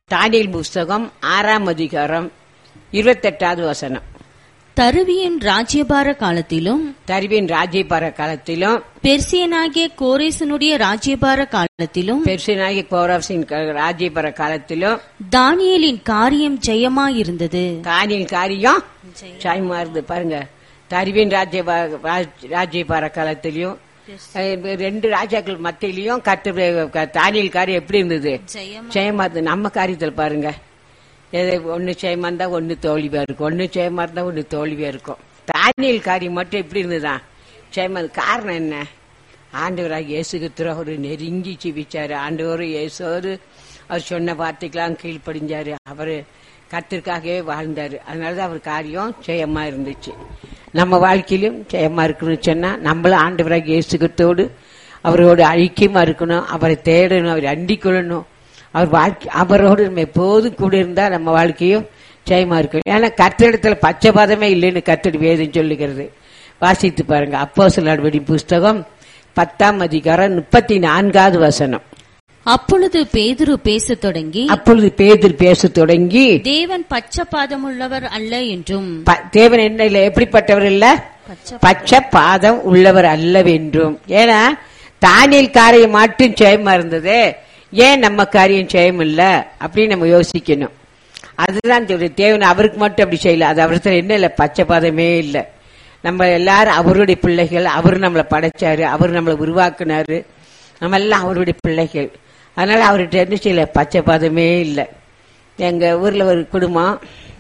Daniel புஸ்தகம் ஆறாம் அதிகாரம் இருபத்தெட்டாவது வசனம் தருவியின் ராஜ்யபார காலத்திலும் தருவின் ராஜ்யபார காலத்திலும் பெர்சியனாகிய கோரேசனுடைய ராஜ்யபார காலத்திலும் பெருசனாகி கோரப்சின் ராஜ்யபார காலத்திலும் தானியேலின் காரியம் ஜெயமாயிருந்தது காணியின் காரியம் சாய்மா இருந்து பாருங்க தருவின் ராஜ்ய ராஜ்யபார காலத்திலையும் அஹ், ரெண்டு ராஜாக்கள் மத்தியிலையும் கத்து தானியல் காரியம் எப்படி இருந்தது ஜெயமா இருந்தது நம்ம காரியத்தில் பாருங்க எது ஒன்னு ஜெயமா இருந்தா ஒன்னு தோல்வியா இருக்கும் ஒன்னு ஜெயமா இருந்தா ஒன்னு தோல்வியா இருக்கும் தானியல் காரியம் மட்டும் எப்படி இருந்ததுதான் ஜெயமா இருந்தது. காரணம் என்ன ஆண்டவராக இயேசுக்கு ஒரு நெருங்கி ஜீவிச்சாரு ஆண்டவர் இயேசுவர் அவர் சொன்ன வார்த்தைக்கெல்லாம் கீழ்ப்படிஞ்சாரு அவரு கத்திற்காகவே வாழ்ந்தாரு அதனாலதான் அவர் காரியம் ஜெயமா இருந்துச்சு நம்ம வாழ்க்கையிலும் ஜெயமா இருக்கணும்னு சொன்னா நம்மளும் ஆண்டவராக இயேசுகத்தோடு அவரோட ஐக்கியமா இருக்கணும் அவரை தேடணும் அவரை அண்டிக் கொள்ளணும் அவர் வாழ்க்கை அவரோடு நம்ம எப்போதும் கூட இருந்தா நம்ம வாழ்க்கையும் ஜெயமா இருக்கும் ஏன்னா கத்திரிடத்துல பச்சை பாதமே இல்லைன்னு கத்தடி வேதம் சொல்லுகிறது வாசித்து பாருங்க அப்போ நடவடி புஸ்தகம் பத்தாம் அதிகாரம் முப்பத்தி நான்காவது வசனம் அப்பொழுது பேதுரு பேசத் தொடங்கி அப்பொழுது பேதர் பேசத் தொடங்கி தேவன் பச்சபாதமுள்ளவர் அல்ல என்றும் ப- தேவன் என்ன இல்ல எப்படிப்பட்டவர் இல்ல பச்சை பாதம் உள்ளவர் அல்லவென்றும் ஏன்னா தானியல் காரியம் மட்டும் ஜெயமா இருந்தது ஏன் நம்ம காரியம் ஜெயம் இல்ல அப்படின்னு நம்ம யோசிக்கணும் அதுதான் சொல்றது தேவன் அவருக்கு மட்டும் அப்படி செய்யல அது அவர்கிட்ட என்ன இல்ல பச்சை பாதமே இல்ல நம்ம எல்லாரும் அவருடைய பிள்ளைகள் அவர் நம்மளை படைச்சாரு அவர் நம்மளை உருவாக்குனாரு நம்ம எல்லாம் அவருடைய பிள்ளைகள் அதனால அவர்கிட்ட என்ன செய்யல பச்சை பாதமே இல்லை எங்க ஊர்ல ஒரு குடும்பம்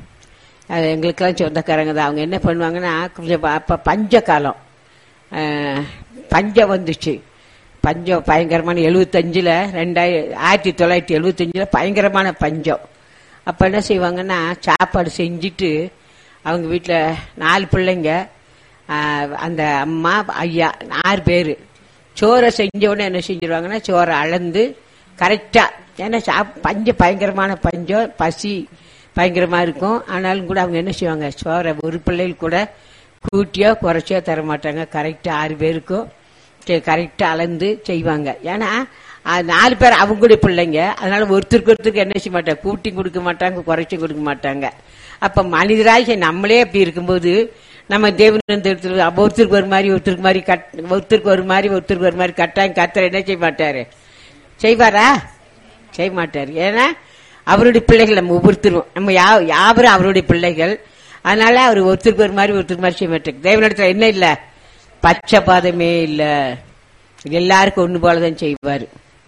அது எங்களுக்கெல்லாம் சொந்தக்காரங்க தான் அவங்க என்ன பண்ணுவாங்கன்னா கொஞ்சம் ப- அப்ப பஞ்ச காலம் அஹ், பஞ்சம் வந்துச்சு பஞ்சம் பயங்கரமான எழுபத்தஞ்சுல ரெண்டாயிரம் ஆயிரத்தி தொள்ளாயிரத்தி எழுபத்தஞ்சுல பயங்கரமான பஞ்சம் அப்ப என்ன செய்வாங்கன்னா சாப்பாடு செஞ்சுட்டு அவங்க வீட்டுல நாலு பிள்ளைங்க அஹ், அந்த அம்மா ஐயா ஆறு பேரு சோறை செஞ்ச உடனே என்ன செஞ்சிருவாங்கன்னா சோறை அளந்து கரெக்டா ஏன்னா சாப்- பஞ்சம் பயங்கரமான பஞ்சம் பசி பயங்கரமா இருக்கும் ஆனாலும் கூட அவங்க என்ன செய்வாங்க சோறை ஒரு பிள்ளைகள் கூட கூட்டியோ குறைச்சியோ தர மாட்டாங்க கரெக்டா ஆறு பேருக்கும் கரெக்டா அளந்து செய்வாங்க ஏன்னா அது நாலு பேர் அவங்களுடைய பிள்ளைங்க அதனால ஒருத்தருக்கு ஒருத்தருக்கு என்ன செய்ய மாட்டாங்க கூட்டி கொடுக்க மாட்டாங்க குறைச்சும் கொடுக்க மாட்டாங்க அப்ப மனிதராக நம்மளே அப்படி இருக்கும்போது நம்ம தேவன் வந்து எடுத்து அப்ப ஒருத்தருக்கு ஒரு மாதிரி ஒருத்தருக்கு மாதிரி கட் ஒருத்தருக்கு ஒரு மாதிரி ஒருத்தருக்கு ஒரு மாதிரி கட்டாயம் கத்தர் என்ன செய்ய மாட்டாரு செய்வாரா செய்ய மாட்டாரு ஏன்னா அவருடைய பிள்ளைகள் நம்ம ஒவ்வொருத்தரும் நம்ம யா- யாவரும் அவருடைய பிள்ளைகள் அதனால அவர் ஒருத்தருக்கு ஒரு மாதிரி ஒருத்தருக்கு மாதிரி செய்ய மாட்டாரு தேவனிடத்துல என்ன இல்ல பச்சை பாதமே இல்ல எல்லாருக்கும் ஒண்ணு போலதான் செய்வாரு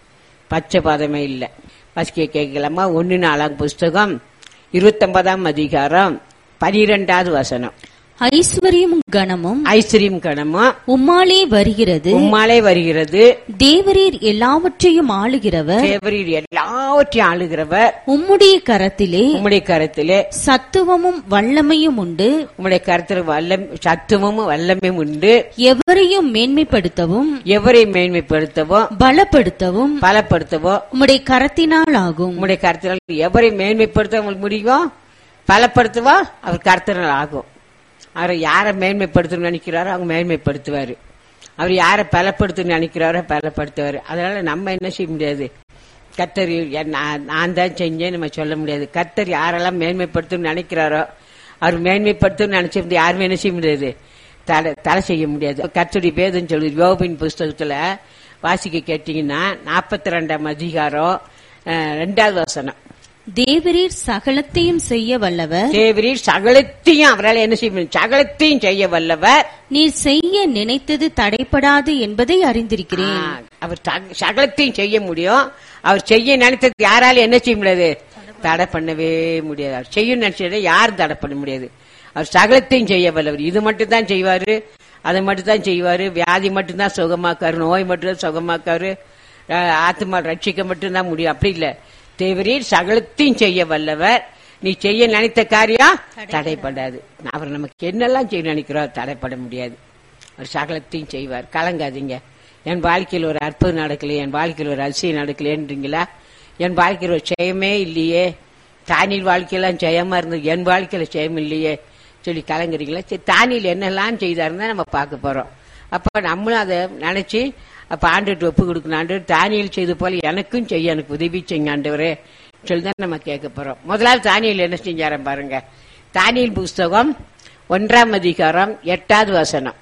பச்சை பாதமே இல்ல பசிக்க கேட்கலாமா ஒன்னு நாலாம் புஸ்தகம் இருபத்தொன்பதாம் அதிகாரம் பனிரெண்டாவது வசனம் ஐஸ்வர்யமும் கனமும் ஐஸ்வர்யம் கணமும் உம்மாலே வருகிறது உம்மாலே வருகிறது தேவரீர் எல்லாவற்றையும் ஆளுகிறவர் தேவரீர் எல்லாவற்றையும் ஆளுகிறவர் உம்முடைய கரத்திலே உம்முடைய கருத்திலே சத்துவமும் வல்லமையும் உண்டு உம்முடைய கருத்தில் வல்லம் சத்துவமும் வல்லமையும் உண்டு எவரையும் மேன்மைப்படுத்தவும் எவரை மேன்மைப்படுத்தவோ பலப்படுத்தவும் பலப்படுத்தவோ உம்முடைய கரத்தினால் ஆகும் உம்முடைய கருத்தினால் எவரை மேன்மைப்படுத்த உங்களுக்கு முடியும் பலப்படுத்தவோ அவர் கருத்தினால் ஆகும் அவர் யாரை மேன்மைப்படுத்தணும்னு நினைக்கிறாரோ அவங்க மேன்மைப்படுத்துவாரு அவர் யாரை பலப்படுத்தணும்னு நினைக்கிறாரோ பலப்படுத்துவாரு அதனால நம்ம என்ன செய்ய முடியாது கத்தர் நான் நான் தான் செஞ்சேன் நம்ம சொல்ல முடியாது கத்தர் யாரெல்லாம் மேன்மைப்படுத்தணும்னு நினைக்கிறாரோ அவர் மேன்மைப்படுத்தணும்னு நினைச்சிருந்து யாருமே என்ன செய்ய முடியாது தடை தடை செய்ய முடியாது கத்தருடைய பேதம் சொல்லுது யோபின் புஸ்தகத்துல வாசிக்க கேட்டீங்கன்னா நாற்பத்தி ரெண்டாம் அதிகாரம் அஹ், ரெண்டாவது வசனம் தேவரீர் சகலத்தையும் செய்ய வல்லவர் தேவரீர் சகலத்தையும் அவரால் என்ன செய்ய முடியும் சகலத்தையும் செய்ய வல்லவர் நீர் செய்ய நினைத்தது தடைப்படாது என்பதை அறிந்திருக்கிறேன் ஆ, அவர் சக- சகலத்தையும் செய்ய முடியும் அவர் செய்ய நினைத்தது யாரால என்ன செய்ய முடியாது தடை பண்ணவே முடியாது அவர் செய்யும் நினைச்சதை யாரும் தடை பண்ண முடியாது அவர் சகலத்தையும் செய்ய வல்லவர் இது மட்டும் தான் செய்வாரு அதை மட்டும் தான் செய்வாரு வியாதி மட்டும் தான் சுகமாக்காரு நோய் மட்டும் தான் சுகமாக்காரு அஹ், ஆத்மா ரட்சிக்க மட்டும் தான் முடியும் அப்படி இல்ல தேவரீர் சகலத்தையும் செய்ய வல்லவர் நீ செய்ய நினைத்த காரியம் தடைப்படாது அவர் நமக்கு என்னெல்லாம் செய்ய நினைக்கிறோம் தடைப்பட முடியாது அவர் சகலத்தையும் செய்வார் கலங்காதீங்க என் வாழ்க்கையில் ஒரு அற்புதம் நடக்கலையே என் வாழ்க்கையில் ஒரு அதிசயம் நடக்கலையேன்றீங்களா என் வாழ்க்கையில் ஒரு ஜெயமே இல்லையே தானியல் வாழ்க்கையெல்லாம் ஜெயமா இருந்தது என் வாழ்க்கையில ஜெயம் இல்லையே சொல்லி கலங்குறீங்களா சரி தானியல் என்னெல்லாம் செய்தாருன்னு நம்ம பார்க்க போறோம் அப்ப நம்மளும் அதை நினைச்சு அப்ப ஆண்டுட்டு ஒப்பு கொடுக்கணும் ஆண்டு தானியல் செய்து போல எனக்கும் செய்ய எனக்கு உதவி செய்யுங்க ஆண்டவரே சொல்லி தான் நம்ம கேட்க போறோம் முதலாவது தானியல் என்ன செஞ்சாரம் பாருங்க தானியல் புஸ்தகம் ஒன்றாம் அதிகாரம் எட்டாவது வசனம்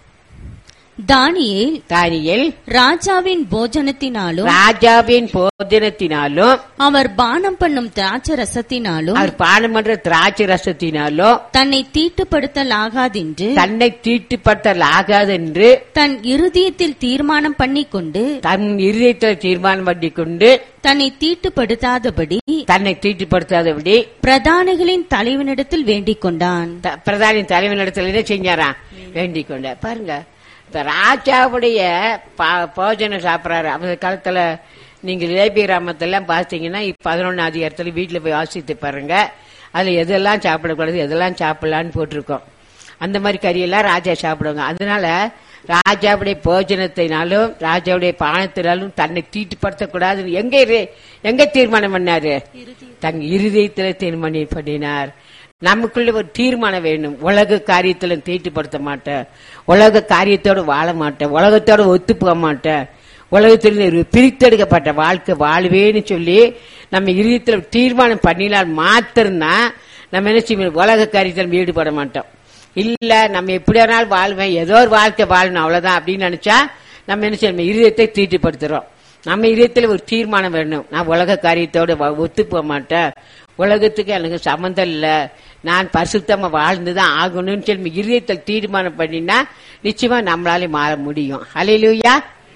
தானியேல் தானியல் ராஜாவின் போஜனத்தினாலும் ராஜாவின் போதனத்தினாலும் அவர் பானம் பண்ணும் திராட்சை ரசத்தினாலும் அவர் பானமன்ற திராட்சை ரசத்தினாலும் தன்னை தீட்டுப்படுத்தலாகாதென்று தன்னை தீட்டுப்பட்டல் ஆகாதென்று தன் இருதயத்தில் தீர்மானம் பண்ணிக்கொண்டு தன் இருதயத்தில் தீர்மானம் பண்ணி கொண்டு தன்னை தீட்டுப்படுத்தாதபடி தன்னை தீட்டுப்படுத்தாதபடி பிரதானிகளின் தலைவனிடத்தில் வேண்டிக் கொண்டான் த- பிரதானி தலைவனிடத்துல என்ன செஞ்சாராம் வேண்டிக் கொண்ட பாருங்க இந்த ராஜாவுடைய பா- போஜனம் சாப்பிடறாரு அந்த காலத்துல நீங்க லேபி கிராமத்தெல்லாம் பார்த்தீங்கன்னா இப்ப பதினொன்னு அதிகாரத்துல வீட்டுல போய் வாசித்து பாருங்க அதுல எதெல்லாம் சாப்பிடக்கூடாது எதெல்லாம் சாப்பிடலான்னு போட்டிருக்கோம் அந்த மாதிரி கறியெல்லாம் ராஜா சாப்பிடுவாங்க அதனால ராஜாவுடைய போஜனத்தினாலும் ராஜாவுடைய பானத்தினாலும் தன்னை தீட்டுப்படுத்தக்கூடாது எங்க இரு- எங்க தீர்மானம் பண்ணாரு தங்க இருதயத்துல தீர்மானம் பண்ணினார் நமக்குள்ள ஒரு தீர்மானம் வேணும் உலக காரியத்துல தீட்டுப்படுத்த மாட்டேன் உலக காரியத்தோட வாழ மாட்டேன் உலகத்தோட ஒத்து போக மாட்டேன் உலகத்தில் ஒரு பிரித்தெடுக்கப்பட்ட வாழ்க்கை வாழ்வேன்னு சொல்லி நம்ம இருதயத்துல தீர்மானம் பண்ணினால் மாத்திரம்தான் நம்ம என்ன செய்வோம் உலக காரியத்தில் ஈடுபட மாட்டோம் இல்ல நம்ம எப்படி வேணாலும் வாழ்வேன் ஏதோ ஒரு வாழ்க்கை வாழணும் அவ்வளவுதான் அப்படின்னு நினைச்சா நம்ம என்ன செய்யணும் இருதயத்தை தீட்டுப்படுத்துறோம் நம்ம இதயத்துல ஒரு தீர்மானம் வேணும் நான் உலக காரியத்தோட வ- ஒத்து போக மாட்டேன் உலகத்துக்கு எனக்கு சம்மந்தம் இல்ல நான் பரிசுத்தமா வாழ்ந்துதான் ஆகணும்னு சொல்லி இதயத்தில் தீர்மானம் பண்ணினா நிச்சயமா நம்மளால மாற முடியும் ஹalleluya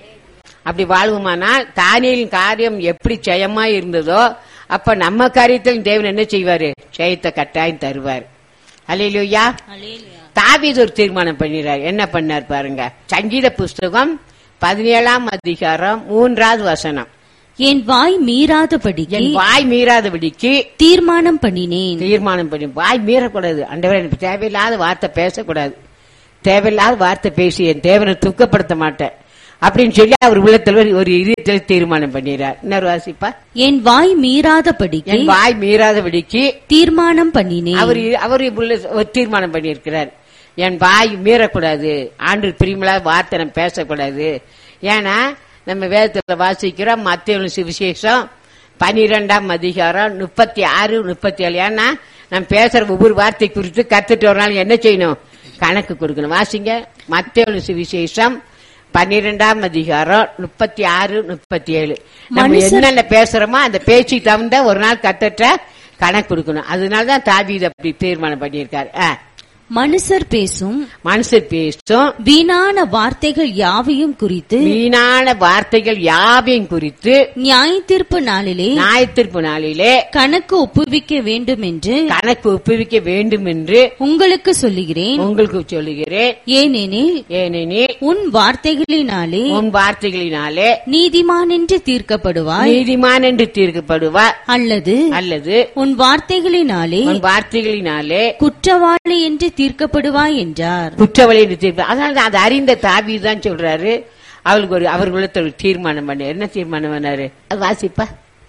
அப்படி வாழ்வோமானால் தானியலின் காரியம் எப்படி ஜெயமா இருந்ததோ அப்ப நம்ம காரியத்தில் தேவன் என்ன செய்வாரு ஜெயத்தை கட்டாயம் தருவார் ஹalleluya தாவீது ஒரு தீர்மானம் பண்ணிடுறார் என்ன பண்ணார் பாருங்க சங்கீத புஸ்தகம் பதினேழாம் அதிகாரம் மூன்றாவது வசனம் என் வாய் மீறாதபடிக்கு என் வாய் மீறாதபடிக்கு தீர்மானம் பண்ணினேன் தீர்மானம் பண்ணி வாய் மீறக்கூடாது அண்டவரே எனக்கு தேவையில்லாத வார்த்தை பேசக்கூடாது தேவையில்லாத வார்த்தை பேசி என் தேவனை துக்கப்படுத்த மாட்டேன் அப்படின்னு சொல்லி அவர் உள்ளத்தில் ஒரு- ஒரு இதயத்தில் தீர்மானம் பண்ணிடுறார் இன்னொரு வாசிப்பா என் வாய் மீறாதபடிக்கு என் வாய் மீறாதபடிக்கு தீர்மானம் பண்ணினேன் அவர் அவர் உள்ள ஒரு தீர்மானம் பண்ணியிருக்கிறார் என் வாய் மீறக்கூடாது ஆண்டு பிரிமலா வார்த்தை நம்ம பேசக்கூடாது ஏன்னா நம்ம வேதத்துல வாசிக்கிறோம் மத்திய சுவிசேஷம் பனிரெண்டாம் அதிகாரம் முப்பத்தி ஆறு முப்பத்தி ஏழு ஏன்னா நம்ம பேசுற ஒவ்வொரு வார்த்தை குறித்து கத்துட்டு ஒரு நாள் என்ன செய்யணும் கணக்கு கொடுக்கணும் வாசிங்க மத்திய சுவிசேஷம் பன்னிரெண்டாம் அதிகாரம் முப்பத்தி ஆறு முப்பத்தி ஏழு நம்ம மனுஷர் என்னென்ன பேசுறோமோ அந்த பேச்சுக்கு தகுந்த ஒரு நாள் கத்தட்ட கணக்கு கொடுக்கணும் அதனாலதான் தாவீது அப்படி தீர்மானம் பண்ணியிருக்காரு ஆ. மனுஷர் பேசும் மனுஷர் பேசும் வீணான வார்த்தைகள் யாவையும் குறித்து வீணான வார்த்தைகள் யாவையும் குறித்து நியாய தீர்ப்பு நாளிலே ஞாயிற்றுப்பு நாளிலே கணக்கு ஒப்புவிக்க வேண்டும் என்று கணக்கு ஒப்புவிக்க வேண்டும் என்று உங்களுக்கு சொல்லுகிறேன் உங்களுக்கு சொல்லுகிறேன் ஏனெனில் ஏனெனில் உன் வார்த்தைகளினாலே உன் வார்த்தைகளினாலே நீதிமான் என்று தீர்க்கப்படுவாய் நீதிமான் என்று தீர்க்கப்படுவார் அல்லது அல்லது உன் வார்த்தைகளினாலே உன் வார்த்தைகளினாலே குற்றவாளி என்று தீர்க்கப்படுவாய் என்றார் குற்றவாளி என்று தீர்ப்பு அதனால தான் அதை அறிந்த தாவி தான் சொல்றாரு அவளுக்கு ஒரு அவர்களுக்கு ஒரு தீர்மானம் பண்ண என்ன தீர்மானம் பண்ணாரு அது வாசிப்பா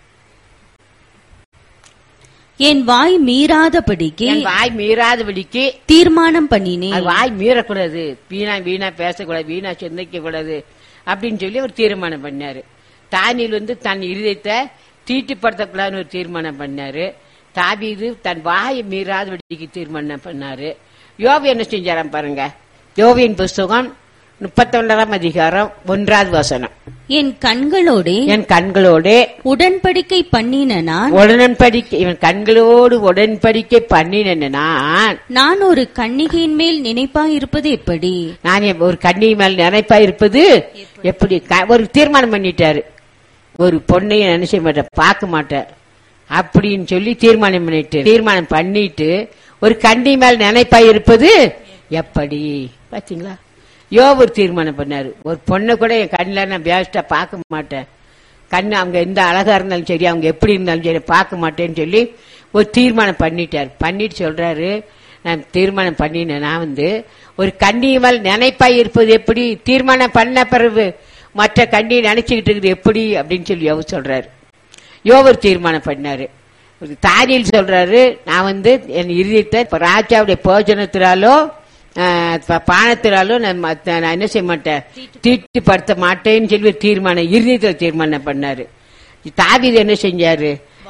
என் வாய் மீறாதபடிக்கு என் வாய் மீறாதபடிக்கு தீர்மானம் பண்ணினேன் அது வாய் மீறக்கூடாது வீணா வீணா பேசக்கூடாது வீணா சிந்திக்க கூடாது அப்படின்னு சொல்லி ஒரு தீர்மானம் பண்ணாரு தானியில் வந்து தன் இருதயத்தை தீட்டுப்படுத்தக்கூடாதுன்னு ஒரு தீர்மானம் பண்ணாரு தாபீது தன் வாயை மீறாதபடிக்கு தீர்மானம் பண்ணாரு யோபு என்ன செஞ்சாராம் பாருங்க யோவின் புஸ்தகம் முப்பத்தொன்பதாம் அதிகாரம் ஒன்றாவது வசனம் என் கண்களோடே என் கண்களோடு உடன்படிக்கை பண்ணின நான் உடன்படிக்கை இவன் கண்களோடு உடன்படிக்கை பண்ணினேன் நான் நான் ஒரு கன்னிகையின் மேல் நினைப்பாயிருப்பது எப்படி நான் என் ஒரு கண்ணி மேல் நினைப்பா இருப்பது எப்படி க- ஒரு தீர்மானம் பண்ணிட்டாரு ஒரு பொண்ணையும் நினைச்ச மாட்டேன் பார்க்க மாட்டேன் அப்படின்னு சொல்லி தீர்மானம் பண்ணிட்டு தீர்மானம் பண்ணிட்டு ஒரு கண்ணி மேல் நினைப்பா இருப்பது எப்படி பாத்தீங்களா யோ ஒரு தீர்மானம் பண்ணாரு ஒரு பொண்ணை கூட என் கண்ணில் நான் வேஸ்டா பார்க்க மாட்டேன் கண்ணு அவங்க எந்த அழகா இருந்தாலும் சரி அவங்க எப்படி இருந்தாலும் சரி பார்க்க மாட்டேன்னு சொல்லி ஒரு தீர்மானம் பண்ணிட்டார் பண்ணிட்டு சொல்றாரு நான் தீர்மானம் பண்ணினேன் நான் வந்து ஒரு கண்ணியமல் நினைப்பாய் இருப்பது எப்படி தீர்மானம் பண்ண பிறகு மற்ற கண்ணியை நினைச்சுக்கிட்டு இருக்குது எப்படி அப்படின்னு சொல்லி யோவர் சொல்றாரு யோவர் தீர்மானம் பண்ணாரு ஒரு தானியல் சொல்றாரு நான் வந்து என் இருதயத்தை இப்ப ராஜாவுடைய போஜனத்தினாலோ ஆஹ், ப- பானத்தினாலோ நான் மத்த- நான் என்ன செய்ய மாட்டேன் தீட்டுப்படுத்த மாட்டேன்னு சொல்லி ஒரு தீர்மானம் இருதயத்தில் தீர்மானம் பண்ணாரு தாவீது என்ன செஞ்சாரு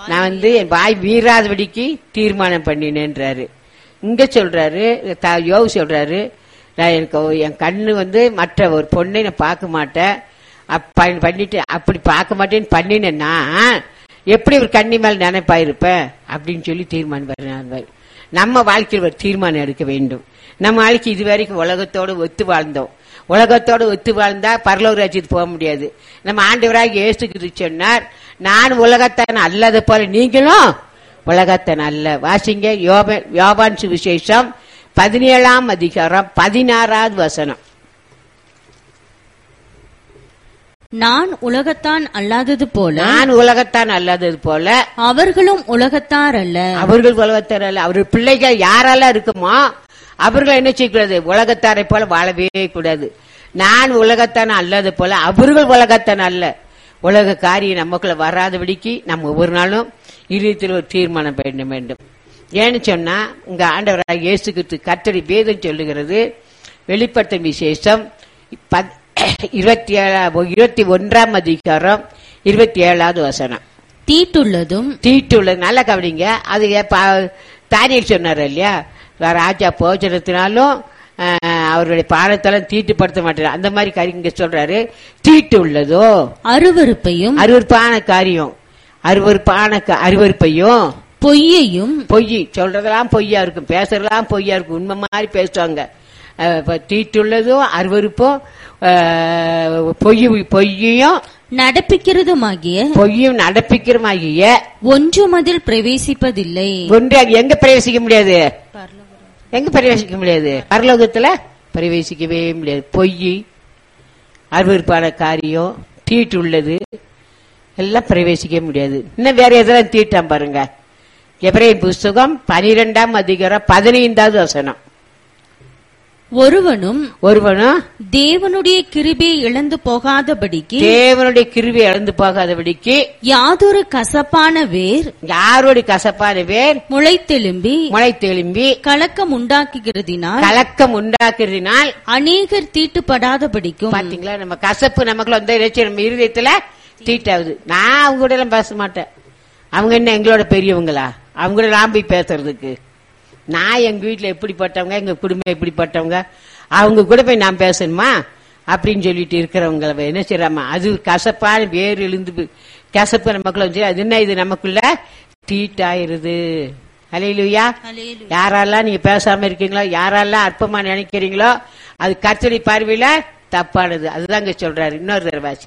நான் வந்து என் வாய் வீராதபடிக்கு தீர்மானம் பண்ணினேன்றாரு இங்க சொல்றாரு த- யோவு சொல்றாரு நான் எனக்கு ஒ- என் கண்ணு வந்து மற்ற ஒரு பொண்ணை நான் பார்க்க மாட்டேன் அப்ப பண்ணிட்டு அப்படி பார்க்க மாட்டேன்னு பண்ணினேன்னா எப்படி ஒரு கண்ணி மேல நினைப்பாயிருப்பேன் அப்படின்னு சொல்லி தீர்மானம் பண்ணார் நம்ம வாழ்க்கையில் ஒரு தீர்மானம் எடுக்க வேண்டும் நம்ம வாழ்க்கை இதுவரைக்கும் உலகத்தோடு ஒத்து வாழ்ந்தோம் உலகத்தோடு ஒத்து வாழ்ந்தா பரலோக ராஜ்யத்துக்கு போக முடியாது நம்ம ஆண்டவராக இயேசுக்கு சொன்னார் நான் உலகத்தான் அல்லது போல நீங்களும் உலகத்தன் அல்ல வாசிங்க யோப- யோவான் சுவிசேஷம் பதினேழாம் அதிகாரம் பதினாறாவது வசனம் நான் உலகத்தான் அல்லாதது போல நான் உலகத்தான் அல்லது போல அவர்களும் உலகத்தார் அல்ல அவர்கள் உலகத்தார் அல்ல அவர் பிள்ளைகள் யாரெல்லாம் இருக்குமோ அவர்கள் என்ன செய்யக்கூடாது உலகத்தாரை போல வாழவே கூடாது நான் உலகத்தான் அல்லது போல அவர்கள் உலகத்தான் அல்ல உலக காரியம் நமக்குள்ள வராதபடிக்கு நம்ம ஒவ்வொரு நாளும் இதயத்தில் ஒரு தீர்மானம் பண்ண வேண்டும் ஏன்னு சொன்னா உங்க ஆண்டவராக இயேசு கிறிஸ்து கத்தடி வேதம் சொல்லுகிறது வெளிப்படுத்தும் விசேஷம் பத்- இருபத்தி ஏழாம் இருபத்தி ஒன்றாம் அதிகாரம் இருபத்தி ஏழாவது வசனம் தீட்டுள்ளதும் தீட்டு உள்ளது நல்ல கவனிங்க அது ப- தானியல் சொன்னார் இல்லையா ராஜா போஜனத்தினாலும் ஆஹ், அவருடைய பானத்தாலும் தீட்டுப்படுத்த மாட்டார் அந்த மாதிரி காரியம் இங்க சொல்றாரு தீட்டு உள்ளதோ அருவருப்பையும் அருவருப்பான காரியம் அருவருப்பான க- அருவருப்பையும் பொய்யையும் பொய் சொல்றதெல்லாம் பொய்யா இருக்கும் பேசுறதெல்லாம் பொய்யா இருக்கும் உண்மை மாதிரி பேசுவாங்க அஹ், இப்ப தீட்டுள்ளதும் அருவருப்பும் ஆஹ், பொய் பொய்யும் நடப்பிக்கிறதுமாகிய பொய்யும் நடப்பிக்கிறமாகிய ஒன்றும் அதில் பிரவேசிப்பதில்லை ஒன்று அது எங்க பிரவேசிக்க முடியாது எங்க பிரவேசிக்க முடியாது பரலோகத்துல பிரவேசிக்கவே முடியாது பொய் அருவருப்பான காரியம் தீட்டு உள்ளது எல்லாம் பிரவேசிக்க முடியாது இன்னும் வேற எதெல்லாம் தீட்டாம் பாருங்க எப்ரேம் புஸ்தகம் பனிரெண்டாம் அதிகாரம் பதினைந்தாவது வசனம் ஒருவனும் ஒருவனும் தேவனுடைய கிருபையை இழந்து போகாதபடிக்கு தேவனுடைய கிருவி இழந்து போகாதபடிக்கு யாதொரு கசப்பான வேர் யாருடைய கசப்பான பேர் முளைத்தெலும்பி முளை தெலும்பி கலக்கம் உண்டாக்குகிறதினால் கலக்கம் உண்டாக்குறதினால் அநேகர் தீட்டுப்படாதபடிக்கும் பாத்தீங்களா நம்ம கசப்பு நமக்குள்ள வந்து இறைச்சி நம்ம இருதயத்துல தீட்டாகுது நான் அவங்க கூட எல்லாம் பேச மாட்டேன் அவங்க என்ன எங்களோட பெரியவங்களா அவங்க கூட நான் போய் பேசுறதுக்கு நான் எங்க வீட்டுல எப்படிப்பட்டவங்க எங்க குடும்பம் எப்படிப்பட்டவங்க அவங்க கூட போய் நான் பேசணுமா அப்படின்னு சொல்லிட்டு இருக்கிறவங்கள என்ன செய்யறாமா அது ஒரு கசப்பான வேர் எழுந்து பு- கசப்பு நமக்குள்ள வந்து அது என்ன இது நமக்குள்ள தீட்டாயிருது அலையிலுயா யாரெல்லாம் நீங்க பேசாம இருக்கீங்களோ யாரெல்லாம் அற்பமா நினைக்கிறீங்களோ அது கர்த்தரி பார்வையில தப்பானது அதுதான் இங்க சொல்றாரு இன்னொரு தடவை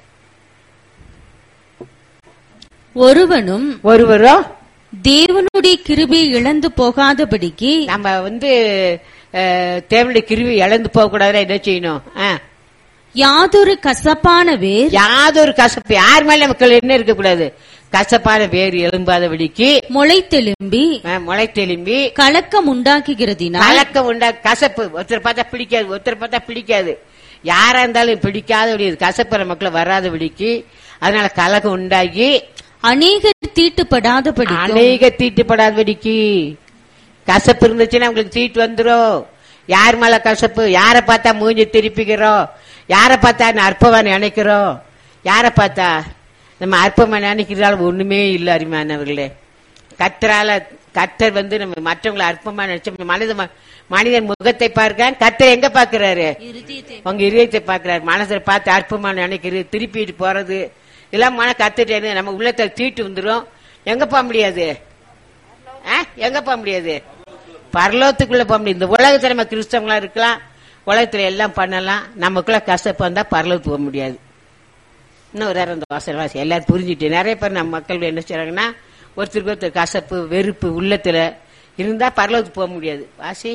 ஒருவனும் ஒருவரும் தேவனுடைய கிருபையை இழந்து போகாதபடிக்கு நம்ம வந்து அஹ், தேவனுடைய கிருவி இழந்து போக கூடாதுன்னா என்ன செய்யணும் ஆ. யாதொரு கசப்பான வேர் யாதொரு கசப்பு யார் மேல நமக்கு என்ன இருக்கக்கூடாது கசப்பான வேர் எழும்பாதபடிக்கு முளைத்தெலும்பி ஆ, முளை தெலும்பி கலக்கம் உண்டாக்குகிறதினால் கலக்கம் உண்டா கசப்பு ஒருத்தர் பார்த்தா பிடிக்காது ஒருத்தர் பார்த்தா பிடிக்காது யாரா இருந்தாலும் பிடிக்காத கசப்பு நமக்குள்ள வராதபடிக்கு அதனால கலகம் உண்டாகி அநேகர் தீட்டுப்படாதபடிக்கும் அநேக தீட்டுப்படாதபடிக்கு கசப்பு இருந்துச்சுன்னா உங்களுக்கு தீட்டு வந்துரும் யார் மேல கசப்பு யாரை பார்த்தா மூஞ்சி திருப்பிக்கிறோம் யாரை பார்த்தா நான் அற்பமா நினைக்கிறோம் யாரை பார்த்தா நம்ம அற்பமா நினைக்கிறதால ஒண்ணுமே இல்லை அருமையானவர்களே கத்தரால கத்தர் வந்து நம்ம மற்றவங்களை அற்பமா நினைச்ச மனித மனிதன் முகத்தை பார்க்க கத்தர் எங்க பாக்குறாரு உங்க இதயத்தை பாக்குறாரு மனசை பார்த்து அற்பமா நினைக்கிறது திருப்பிட்டு போறது இதெல்லாம் மன கத்துட்டேன்னு நம்ம உள்ளத்துல தீட்டு வந்துரும் எங்க போக முடியாது ஆ? எங்க போக முடியாது பரலோகத்துக்குள்ள போக முடியாது இந்த உலகத்துல நம்ம கிறிஸ்தவங்களா இருக்கலாம் உலகத்துல எல்லாம் பண்ணலாம் நமக்குள்ள கசப்பு வந்தா பரலோகத்துக்கு போக முடியாது இன்னும் ஒரு நேரம் இந்த வாசல் வாசி எல்லாரும் புரிஞ்சுட்டு நிறைய பேர் நம்ம மக்கள் என்ன செய்றாங்கன்னா ஒருத்தருக்கு ஒருத்தர் கசப்பு வெறுப்பு உள்ளத்துல இருந்தா பரலோகத்துக்கு போக முடியாது வாசி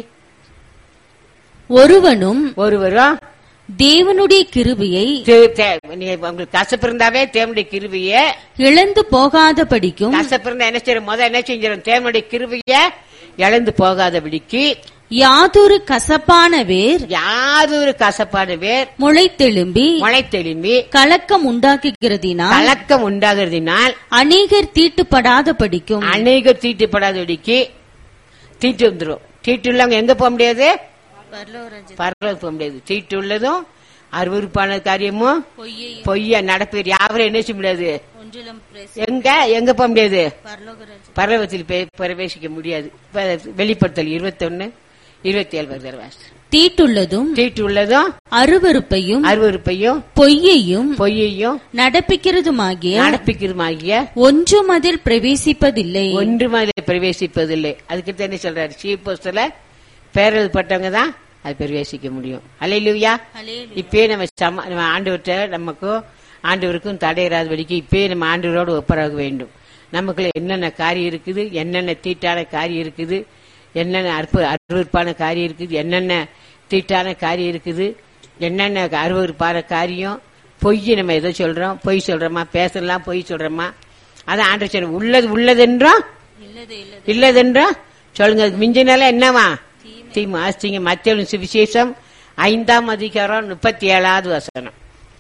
ஒருவனும் ஒருவரும் தேவனுடைய கிருபையை தே- தே- நீங்க உங்களுக்கு கசப்பு இருந்தாவே தேவனுடைய கிருவிய இழந்து போகாதபடிக்கும் கசப்பு இருந்தா என்ன செய்யணும் முதல்ல என்ன செஞ்சிடும் தேவனுடைய கிருவிய இழந்து போகாதபடிக்கு யாதொரு கசப்பான வேர் யாதொரு கசப்பான பேர் முளைத்தெலும்பி மழை தெளிம்பி கலக்கம் உண்டாக்குகிறதினால் கலக்கம் உண்டாகிறதினால் அநேகர் தீட்டுப்படாதபடிக்கும் அநேகர் தீட்டுப்படாதபடிக்கு தீட்டு வந்துரும் தீட்டு உள்ளவங்க எங்க போக முடியாது பரலோகம் போக முடியாது தீட்டு உள்ளதும் அருவருப்பான காரியமும் பொய்யா நடப்பீர் யாவரும் என்ன செய்ய முடியாது மூன்றிலும் எங்க எங்க போக முடியாது பரலோகராஜ் பரலோகத்தில் போய் பிரவேசிக்க முடியாது இப்ப வெளிப்படுத்தல் இருபத்தொன்னு இருபத்தி ஏழு வருகிற வாசம் தீட்டுள்ளதும் தீட்டு உள்ளதும் அருவருப்பையும் அருவருப்பையும் பொய்யையும் பொய்யையும் நடப்பிக்கிறதுமாகிய நடப்பிக்கிறதுமாகிய ஒன்றும் அதில் பிரவேசிப்பதில்லை ஒன்றும் அதில் பிரவேசிப்பதில்லை அதுக்கு என்ன சொல்றாரு சீப் போஸ்டர்ல பேரல்பட்டவங்க தான் அது பிரவேசிக்க முடியும் அலையிலுயா இப்பயே நம்ம சம நம்ம ஆண்டவர்கிட்ட நமக்கும் ஆண்டவருக்கும் தடையிறாத வழிக்கு இப்பயே நம்ம ஆண்டவரோடு ஒப்பராக வேண்டும் நமக்குள்ள என்னென்ன காரியம் இருக்குது என்னென்ன தீட்டான காரியம் இருக்குது என்னென்ன அற்பு அருவறுப்பான காரியம் இருக்குது என்னென்ன தீட்டான காரியம் இருக்குது என்னென்ன அருவறுப்பான காரியம் பொய் நம்ம எதை சொல்றோம் பொய் சொல்றோமா பேசலாம் பொய் சொல்றோமா அதான் ஆண்டவர் சொல்ற உள்ளது உள்ளதென்றும் இல்லதென்றும் சொல்லுங்க அதுக்கு மிஞ்சினால என்னவா தீமை ஆஸ்திங்க மத்திய சுவிசேஷம் ஐந்தாம் அதிகாரம் முப்பத்தி ஏழாவது வசனம்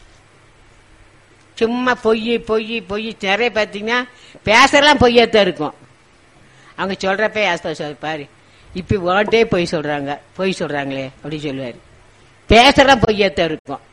சும்மா பொய் பொய் பொய் நிறைய பார்த்தீங்கன்னா பேசலாம் பொய்யாத்தான் இருக்கும் அவங்க சொல்றப்ப ஆஸ்பா பாரு இப்ப வாண்டே பொய் சொல்றாங்க பொய் சொல்றாங்களே அப்படின்னு சொல்லுவாரு பேசலாம் பொய்யாத்தான் இருக்கும்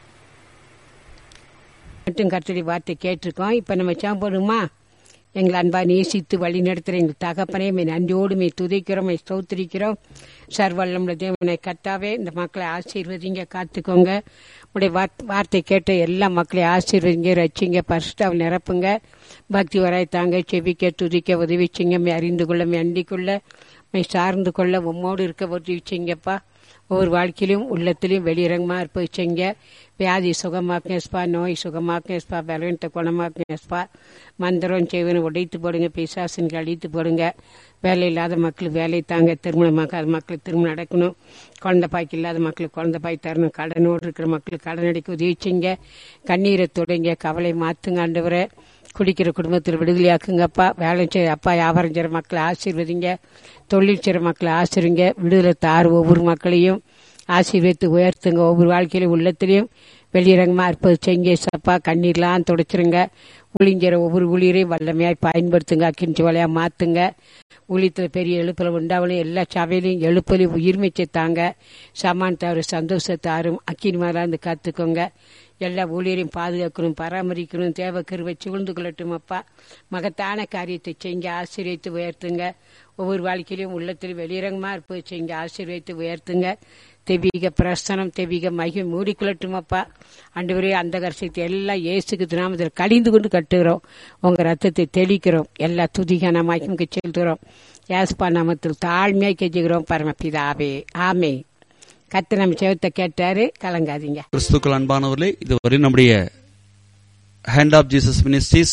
மட்டும் கர்த்தடி வார்த்தை கேட்டிருக்கோம் இப்ப நம்ம சாப்பிடுமா எங்களை அன்பா நேசித்து வழி நடத்துகிற எங்கள் தகப்பனே மே நன்றியோடு மே துதிக்கிறோம் மே ஸ்தோத்திரிக்கிறோம் சர்வல்லமுள்ள தேவனை கத்தாவே இந்த மக்களை ஆசீர்வதிங்க காத்துக்கோங்க உடைய வார்த்தை கேட்ட எல்லா மக்களையும் ஆசீர்வதிங்க ரச்சிங்க பரிசுத்தாவை நிரப்புங்க பக்தி வராய்த்தாங்க செவிக்க துதிக்க உதவிச்சிங்க மே அறிந்து கொள்ள மே அண்டிக்குள்ள மே சார்ந்து கொள்ள உம்மோடு இருக்க உதவிச்சிங்கப்பா ஒவ்வொரு வாழ்க்கையிலும் உள்ளத்திலையும் வெளியிறங்கமா இருப்பீங்க வியாதி சுகமாக்குங்கப்பா நோய் சுகமாக்குங்கப்பா பலவீனத்தை குணமாக்குங்கப்பா மந்திரம் செய்வனை உடைத்து போடுங்க பிசாசின் அழித்து போடுங்க வேலை இல்லாத மக்கள் வேலை தாங்க திருமணமாக்காத மக்களுக்கு திருமணம் நடக்கணும் குழந்தை பாய்க்கு இல்லாத மக்களுக்கு குழந்தை பாய் தரணும் கடனோடு இருக்கிற மக்களுக்கு கடன் அடிக்க உதவிச்சிங்க கண்ணீரை தொடங்க கவலை மாத்துங்க ஆண்டவரை குடிக்கிற குடும்பத்தில் விடுதலையாக்குங்கப்பா வேலை செய்ய அப்பா வியாபாரம் செய்கிற மக்களை ஆசீர்வதிங்க தொழில் செய்கிற மக்களை ஆசிரிங்க விடுதலை தார் ஒவ்வொரு மக்களையும் ஆசீர்வதித்து உயர்த்துங்க ஒவ்வொரு வாழ்க்கையிலும் உள்ளத்திலையும் வெளியிறங்கமா இருப்பது செங்க சப்பா கண்ணீர்லாம் துடைச்சிருங்க ஊழிங்கிற ஒவ்வொரு ஊழியரையும் வல்லமையாய் பயன்படுத்துங்க அக்கிஞ்சி வலையா மாத்துங்க ஊழியத்தில் பெரிய எழுப்பில் உண்டாவலையும் எல்லா சபையிலையும் எழுப்பலையும் உயிர்மைச்சை தாங்க சமானத்தாரு சந்தோஷத்தாரும் அக்கினி மேலாம் இருந்து காத்துக்கோங்க எல்லா ஊழியரையும் பாதுகாக்கணும் பராமரிக்கணும் தேவை கருவை சூழ்ந்து கொள்ளட்டும் அப்பா மகத்தான காரியத்தை செய்ங்க ஆசீர்வித்து உயர்த்துங்க ஒவ்வொரு வாழ்க்கையிலும் உள்ளத்தில் வெளியிறங்கமா இருப்பது செய்ங்க ஆசீர்வித்து உயர்த்துங்க தெய்வீக பிரசனம் தெய்வீக மகிமை மூடிக்கொள்ளட்டும் அப்பா அன்றுவரே அந்த கரிசத்தை எல்லாம் இயேசுக்கு நாமத்தில் கழிந்து கொண்டு கட்டுகிறோம் உங்க ரத்தத்தை தெளிக்கிறோம் எல்லா துதிகான மகிமுக்கு செலுத்துகிறோம் யாஸ்பா நாமத்தில் தாழ்மையாக கெஞ்சுகிறோம் பரமபிதாவே ஆமே கத்து நம்ம செவத்தை கேட்டாரு கலங்காதீங்க கிறிஸ்துக்கள் அன்பானவர்களே இதுவரை நம்முடைய hand of Jesus ministries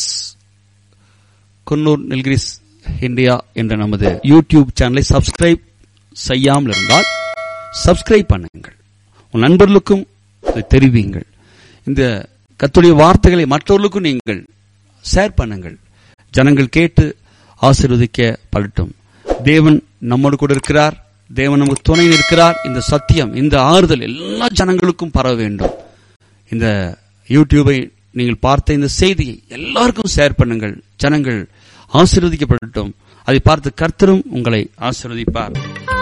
Coonoor Nilgiris India என்ற நமது யூடியூப் சேனலை சப்ஸ்கிரைப் செய்யாமல் இருந்தால் சப்ஸ்கிரைப் பண்ணுங்கள் உன் நண்பர்களுக்கும் இதை தெரிவிங்கள் இந்த கத்துடைய வார்த்தைகளை மற்றவர்களுக்கும் நீங்கள் ஷேர் பண்ணுங்கள் ஜனங்கள் கேட்டு ஆசீர்வதிக்க படட்டும் தேவன் நம்மோடு கூட இருக்கிறார் தேவன் நமக்கு துணை இருக்கிறார் இந்த சத்தியம் இந்த ஆறுதல் எல்லா ஜனங்களுக்கும் பரவ வேண்டும் இந்த யூடியூபை நீங்கள் பார்த்த இந்த செய்தியை எல்லாருக்கும் ஷேர் பண்ணுங்கள் ஜனங்கள் ஆசீர்வதிக்கப்படட்டும் அதை பார்த்து கர்த்தரும் உங்களை ஆசீர்வதிப்பார்